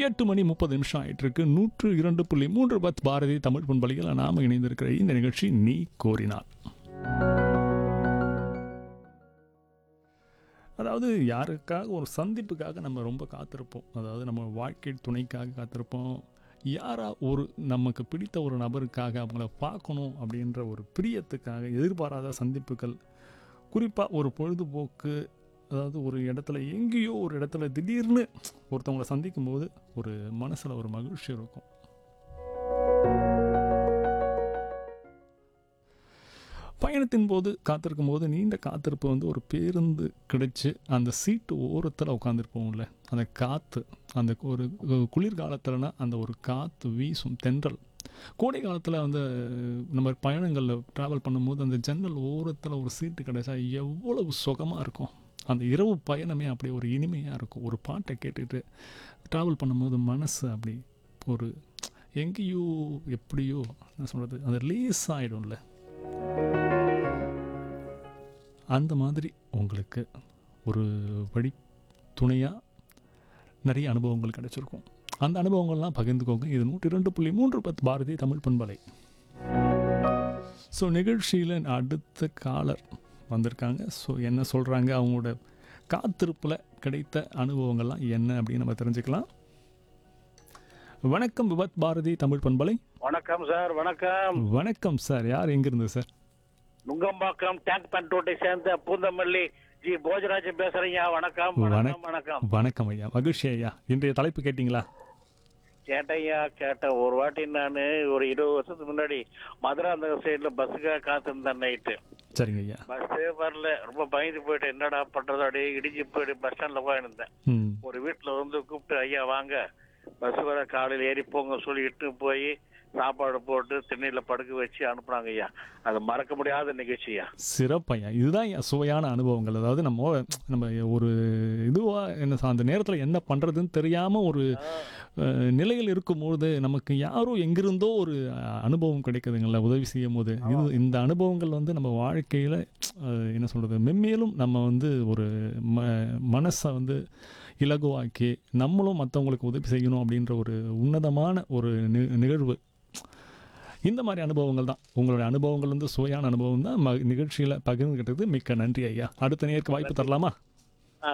எட்டு மணி முப்பது நிமிஷம் ஆயிட்டு இருக்கு நூற்று இரண்டு புள்ளி மூன்று பத் பாரதி தமிழ் பண்பலையில் நாம இணைந்திருக்கிற இந்த நிகழ்ச்சி நீ கோரினார் அதாவது யாருக்காக ஒரு சந்திப்புக்காக நம்ம ரொம்ப காத்திருப்போம் அதாவது நம்ம வாழ்க்கை துணைக்காக காத்திருப்போம் யாரா ஒரு நமக்கு பிடித்த ஒரு நபருக்காக அவங்கள பார்க்கணும் அப்படின்ற ஒரு பிரியத்துக்காக எதிர்பாராத சந்திப்புகள் குறிப்பாக ஒரு பொழுதுபோக்கு அதாவது ஒரு இடத்துல எங்கேயோ ஒரு இடத்துல திடீர்னு ஒருத்தவங்களை சந்திக்கும் போது ஒரு மனசில் ஒரு மகிழ்ச்சி இருக்கும் பயணத்தின் போது காத்திருக்கும் போது நீண்ட காத்திருப்பு வந்து ஒரு பேருந்து கிடைச்சு அந்த சீட்டு ஓரத்தில் உட்காந்துருப்போம்ல அந்த காற்று அந்த ஒரு குளிர்காலத்தில்னா அந்த ஒரு காற்று வீசும் தென்றல் கோடை காலத்தில் வந்து நம்ம பயணங்களில் ட்ராவல் பண்ணும்போது அந்த ஜன்னல் ஓரத்தில் ஒரு சீட்டு கிடைச்சா எவ்வளவு சுகமாக இருக்கும் அந்த இரவு பயணமே அப்படி ஒரு இனிமையாக இருக்கும் ஒரு பாட்டை கேட்டுட்டு ட்ராவல் பண்ணும்போது மனசு அப்படி ஒரு எங்கேயோ எப்படியோ என்ன சொல்கிறது அந்த லேஸ் ஆகிடும்ல அந்த மாதிரி உங்களுக்கு ஒரு வழி துணையாக நிறைய அனுபவங்கள் கிடைச்சிருக்கும் அந்த அனுபவங்கள்லாம் பகிர்ந்துக்கோங்க இது நூற்றி ரெண்டு புள்ளி மூன்று பத்து பாரதி தமிழ் பண்பலை ஸோ நிகழ்ச்சியில் அடுத்த காலர் வந்திருக்காங்க ஸோ என்ன சொல்கிறாங்க அவங்களோட காத்திருப்பில் கிடைத்த அனுபவங்கள்லாம் என்ன அப்படின்னு நம்ம தெரிஞ்சுக்கலாம் வணக்கம் விபத் பாரதி தமிழ் பண்பலை வணக்கம் சார் வணக்கம் வணக்கம் சார் யார் எங்கிருந்து சார் நுங்கம்பாக்கம் டேங்க் பண்ட் ரோட்டை சேர்ந்த பூந்தமல்லி ஜி போஜராஜன் பேசுறீங்க வணக்கம் வணக்- வணக்கம் வணக்கம் வணக்கம் ஐயா மகிழ்ச்சி ஐயா இன்றைய தலைப்பு கேட்டிங்களா கேட்டையா கேட்டேன் ஒரு வாட்டி நான் ஒரு இருபது வருஷத்துக்கு முன்னாடி மதுராந்தக சைடுல பஸ்ஸுக்காக காத்திருந்தேன் நைட்டு சரிங்க ஐயா பஸ்ஸே வரல ரொம்ப பயந்து போயிட்டு என்னடா பண்றது அப்படியே இடிஞ்சு போயிட்டு பஸ் ஸ்டாண்ட்ல உட்காந்துருந்தேன் ம் ஒரு வீட்டுல வந்து கூப்பிட்டு ஐயா வாங்க பஸ் வர காலையில் ஏறி போங்க சொல்லி இட்டு போய் சாப்பாடு போட்டு திண்ணையில படுக்க வச்சு அனுப்புனாங்க ஐயா அது மறக்க முடியாத நிகழ்ச்சியா சிறப்பையா இதுதான் என் சுவையான அனுபவங்கள் அதாவது நம்ம நம்ம ஒரு இதுவாக என்ன சொ- அந்த நேரத்தில் என்ன பண்ணுறதுன்னு தெரியாமல் ஒரு அஹ், நிலையில் இருக்கும்போது நமக்கு யாரோ எங்கிருந்தோ ஒரு அஹ், அனுபவம் கிடைக்குதுங்கள உதவி செய்யும் போது இது இந்த அனுபவங்கள் வந்து நம்ம வாழ்க்கையில் என்ன சொல்கிறது மென்மேலும் நம்ம வந்து ஒரு ம மனசை வந்து இலகுவாக்கி நம்மளும் மற்றவங்களுக்கு உதவி செய்யணும் அப்படின்ற ஒரு உன்னதமான ஒரு நி- நிகழ்வு இந்த மாதிரி அனுபவங்கள் தான் உங்களுடைய அனுபவங்கள் வந்து சுவையான அனுபவம் தான் ம நிகழ்ச்சியில் பகிர்ந்துக்கிட்டது மிக்க நன்றி ஐயா அடுத்த நேருக்கு வாய்ப்பு தரலாமா